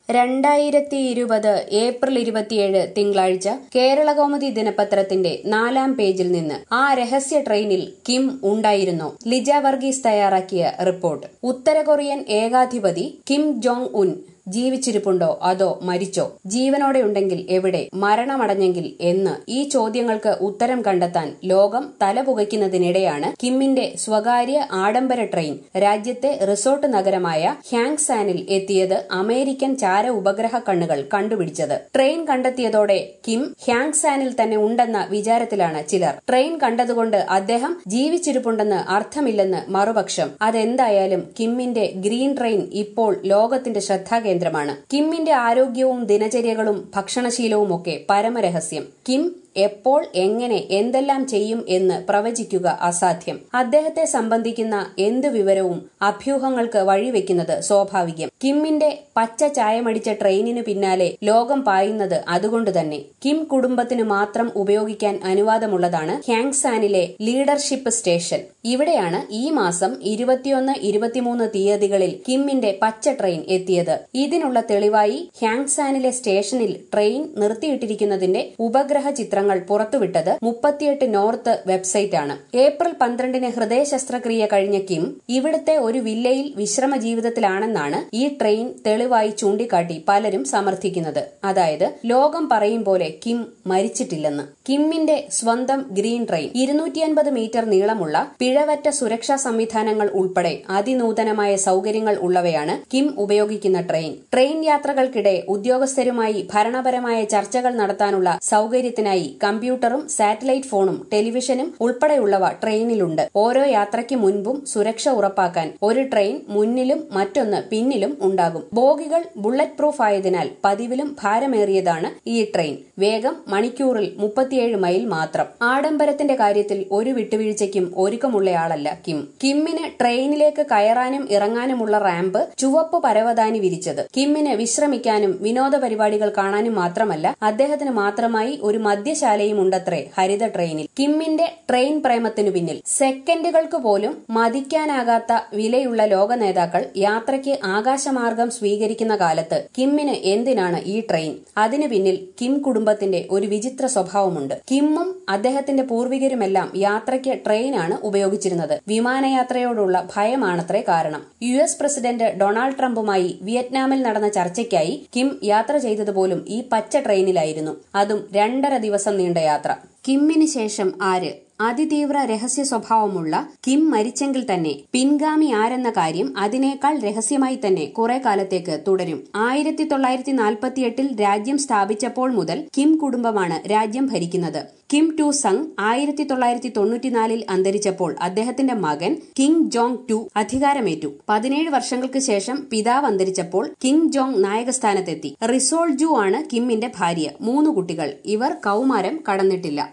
രണ്ടായിരത്തി ഇരുപത് ഏപ്രിൽ ഇരുപത്തിയേഴ് തിങ്കളാഴ്ച കേരളകൗമുദി ദിനപത്രത്തിന്റെ നാലാം പേജിൽ നിന്ന് ആ രഹസ്യ ട്രെയിനിൽ കിം ഉണ്ടായിരുന്നോ ലിജ വർഗീസ് തയ്യാറാക്കിയ റിപ്പോർട്ട് ഉത്തര കൊറിയൻ ഏകാധിപതി കിം ജോങ് ഉൻ ജീവിച്ചിരിപ്പുണ്ടോ അതോ മരിച്ചോ ജീവനോടെ ഉണ്ടെങ്കിൽ എവിടെ മരണമടഞ്ഞെങ്കിൽ എന്ന് ഈ ചോദ്യങ്ങൾക്ക് ഉത്തരം കണ്ടെത്താൻ ലോകം തലപുകയ്ക്കുന്നതിനിടെയാണ് കിമ്മിന്റെ സ്വകാര്യ ആഡംബര ട്രെയിൻ രാജ്യത്തെ റിസോർട്ട് നഗരമായ ഹ്യാങ്സാനിൽ എത്തിയത് അമേരിക്കൻ ചാര ഉപഗ്രഹ കണ്ണുകൾ കണ്ടുപിടിച്ചത് ട്രെയിൻ കണ്ടെത്തിയതോടെ കിം ഹ്യാങ്സാനിൽ തന്നെ ഉണ്ടെന്ന വിചാരത്തിലാണ് ചിലർ ട്രെയിൻ കണ്ടതുകൊണ്ട് അദ്ദേഹം ജീവിച്ചിരിപ്പുണ്ടെന്ന് അർത്ഥമില്ലെന്ന് മറുപക്ഷം അതെന്തായാലും കിമ്മിന്റെ ഗ്രീൻ ട്രെയിൻ ഇപ്പോൾ ലോകത്തിന്റെ ശ്രദ്ധാകേന്ദ്രം കേന്ദ്രമാണ് കിമ്മിന്റെ ആരോഗ്യവും ദിനചര്യകളും ഭക്ഷണശീലവും ഒക്കെ പരമരഹസ്യം കിം എപ്പോൾ എങ്ങനെ എന്തെല്ലാം ചെയ്യും എന്ന് പ്രവചിക്കുക അസാധ്യം അദ്ദേഹത്തെ സംബന്ധിക്കുന്ന എന്തു വിവരവും അഭ്യൂഹങ്ങൾക്ക് വഴിവെക്കുന്നത് സ്വാഭാവികം കിമ്മിന്റെ പച്ച ചായമടിച്ച ട്രെയിനിനു പിന്നാലെ ലോകം പായുന്നത് അതുകൊണ്ട് തന്നെ കിം കുടുംബത്തിന് മാത്രം ഉപയോഗിക്കാൻ അനുവാദമുള്ളതാണ് ഹ്യാങ്സാനിലെ ലീഡർഷിപ്പ് സ്റ്റേഷൻ ഇവിടെയാണ് ഈ മാസം ഇരുപത്തിയൊന്ന് ഇരുപത്തിമൂന്ന് തീയതികളിൽ കിമ്മിന്റെ പച്ച ട്രെയിൻ എത്തിയത് ഇതിനുള്ള തെളിവായി ഹ്യാങ്സാനിലെ സ്റ്റേഷനിൽ ട്രെയിൻ നിർത്തിയിട്ടിരിക്കുന്നതിന്റെ ഉപഗ്രഹ ചിത്രങ്ങൾ പുറത്തുവിട്ടത് മുപ്പത്തിയെട്ട് നോർത്ത് വെബ്സൈറ്റാണ് ഏപ്രിൽ പന്ത്രണ്ടിന് ഹൃദയ ശസ്ത്രക്രിയ കഴിഞ്ഞ കിം ഇവിടുത്തെ ഒരു വില്ലയിൽ വിശ്രമ ജീവിതത്തിലാണെന്നാണ് ഈ ട്രെയിൻ തെളിവായി ചൂണ്ടിക്കാട്ടി പലരും സമർത്ഥിക്കുന്നത് അതായത് ലോകം പറയും പോലെ കിം മരിച്ചിട്ടില്ലെന്ന് കിമ്മിന്റെ സ്വന്തം ഗ്രീൻ ട്രെയിൻ ഇരുന്നൂറ്റി അൻപത് മീറ്റർ നീളമുള്ള പിഴവറ്റ സുരക്ഷാ സംവിധാനങ്ങൾ ഉൾപ്പെടെ അതിനൂതനമായ സൗകര്യങ്ങൾ ഉള്ളവയാണ് കിം ഉപയോഗിക്കുന്ന ട്രെയിൻ ട്രെയിൻ യാത്രകൾക്കിടെ ഉദ്യോഗസ്ഥരുമായി ഭരണപരമായ ചർച്ചകൾ നടത്താനുള്ള സൗകര്യത്തിനായി കമ്പ്യൂട്ടറും സാറ്റലൈറ്റ് ഫോണും ടെലിവിഷനും ഉൾപ്പെടെയുള്ളവ ട്രെയിനിലുണ്ട് ഓരോ യാത്രയ്ക്ക് മുൻപും സുരക്ഷ ഉറപ്പാക്കാൻ ഒരു ട്രെയിൻ മുന്നിലും മറ്റൊന്ന് പിന്നിലും ഉണ്ടാകും ബോഗികൾ ബുള്ളറ്റ് പ്രൂഫ് ആയതിനാൽ പതിവിലും ഭാരമേറിയതാണ് ഈ ട്രെയിൻ വേഗം മണിക്കൂറിൽ മുപ്പത്തിയേഴ് മൈൽ മാത്രം ആഡംബരത്തിന്റെ കാര്യത്തിൽ ഒരു വിട്ടുവീഴ്ചയ്ക്കും ഒരുക്കമുള്ളയാളല്ല കിം കിമ്മിന് ട്രെയിനിലേക്ക് കയറാനും ഇറങ്ങാനുമുള്ള റാമ്പ് ചുവപ്പ് പരവതാനി വിരിച്ചത് കിമ്മിന് വിശ്രമിക്കാനും വിനോദ പരിപാടികൾ കാണാനും മാത്രമല്ല അദ്ദേഹത്തിന് മാത്രമായി ഒരു മദ്യശാലയും ഉണ്ടത്രേ ഹരിത ട്രെയിനിൽ കിമ്മിന്റെ ട്രെയിൻ പ്രേമത്തിനു പിന്നിൽ സെക്കൻഡുകൾക്ക് പോലും മതിക്കാനാകാത്ത വിലയുള്ള ലോക നേതാക്കൾ യാത്രയ്ക്ക് ആകാശമാർഗം സ്വീകരിക്കുന്ന കാലത്ത് കിമ്മിന് എന്തിനാണ് ഈ ട്രെയിൻ അതിനു പിന്നിൽ കിം കുടുംബത്തിന്റെ ഒരു വിചിത്ര സ്വഭാവമുണ്ട് കിമ്മും അദ്ദേഹത്തിന്റെ പൂർവികരുമെല്ലാം യാത്രയ്ക്ക് ട്രെയിനാണ് ഉപയോഗിച്ചിരുന്നത് വിമാനയാത്രയോടുള്ള ഭയമാണത്രേ കാരണം യു എസ് പ്രസിഡന്റ് ഡൊണാൾഡ് ട്രംപുമായി വിയറ്റ്നാമിൽ നടന്ന ചർച്ചയ്ക്കായി കിം യാത്ര ചെയ്തതുപോലും ഈ പച്ച ട്രെയിനിലായിരുന്നു അതും രണ്ടര ദിവസം നീണ്ട യാത്ര കിമ്മിന് ശേഷം ആര് അതിതീവ്ര രഹസ്യ സ്വഭാവമുള്ള കിം മരിച്ചെങ്കിൽ തന്നെ പിൻഗാമി ആരെന്ന കാര്യം അതിനേക്കാൾ രഹസ്യമായി തന്നെ കുറെ കാലത്തേക്ക് തുടരും ആയിരത്തി തൊള്ളായിരത്തി നാൽപ്പത്തിയെട്ടിൽ രാജ്യം സ്ഥാപിച്ചപ്പോൾ മുതൽ കിം കുടുംബമാണ് രാജ്യം ഭരിക്കുന്നത് കിം ടു സങ് ആയിരത്തി തൊള്ളായിരത്തി തൊണ്ണൂറ്റിനാലിൽ അന്തരിച്ചപ്പോൾ അദ്ദേഹത്തിന്റെ മകൻ കിങ് ജോങ് ടു അധികാരമേറ്റു പതിനേഴ് വർഷങ്ങൾക്ക് ശേഷം പിതാവ് അന്തരിച്ചപ്പോൾ കിങ് ജോങ് നായകസ്ഥാനത്തെത്തി റിസോൾ ജു ആണ് കിമ്മിന്റെ ഭാര്യ മൂന്ന് കുട്ടികൾ ഇവർ കൌമാരം കടന്നിട്ടില്ല